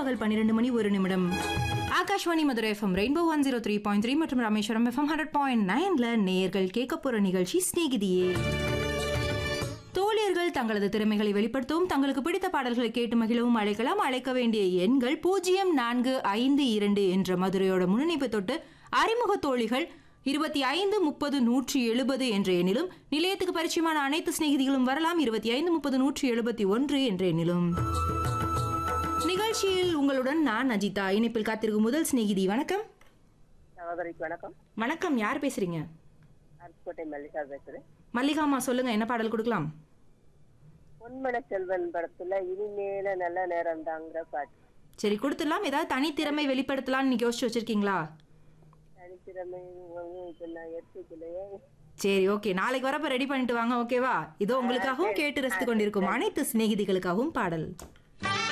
நண்பகல் பன்னிரண்டு மணி ஒரு நிமிடம் Akashvani Madurai FM rainbow one zero three point three மற்றும் ராமேஸ்வரம் எஃப்எம் ஹண்ட்ரட் பாயிண்ட் நைன்ல நேர்கள் கேட்க போற நிகழ்ச்சி ஸ்நேகிதியே தோழியர்கள் தங்களது திறமைகளை வெளிப்படுத்தவும் தங்களுக்கு பிடித்த பாடல்களை கேட்டு மகிழவும் அழைக்கலாம் அழைக்க வேண்டிய எண்கள் பூஜ்ஜியம் நான்கு ஐந்து இரண்டு என்ற மதுரையோட முன்னிணைப்பு தொட்டு அறிமுக தோழிகள் இருபத்தி ஐந்து முப்பது நூற்றி எழுபது என்ற எண்ணிலும் நிலையத்துக்கு பரிச்சயமான அனைத்து சிநேகிதிகளும் வரலாம் இருபத்தி ஐந்து முப்பது நூற்றி எழுபத்தி ஒன்று என்ற எண்ணிலும் நிகழ்ச்சியில் உங்களுடன் நான் அஜிதா இணைப்பில் காத்திருக்கும் முதல் சிநேகிதி வணக்கம் சகோதரிக்கு வணக்கம் வணக்கம் யார் பேசுறீங்க அருப்புக்கோட்டை மல்லிகா பேசுறேன் மல்லிகாமா சொல்லுங்க என்ன பாடல் கொடுக்கலாம் பொன்மன செல்வன் படத்துல இனிமேல நல்ல நேரம் தாங்கிற பாட்டு சரி கொடுத்துடலாம் ஏதாவது தனித்திறமை வெளிப்படுத்தலாம்னு நீங்க யோசிச்சு வச்சிருக்கீங்களா தனித்திறமை வந்து இப்ப நான் எடுத்துக்கலையே சரி ஓகே நாளைக்கு வரப்ப ரெடி பண்ணிட்டு வாங்க ஓகேவா இதோ உங்களுக்காகவும் கேட்டு ரசித்து கொண்டிருக்கும் அனைத்து சிநேகிதிகளுக்காகவும் பாடல்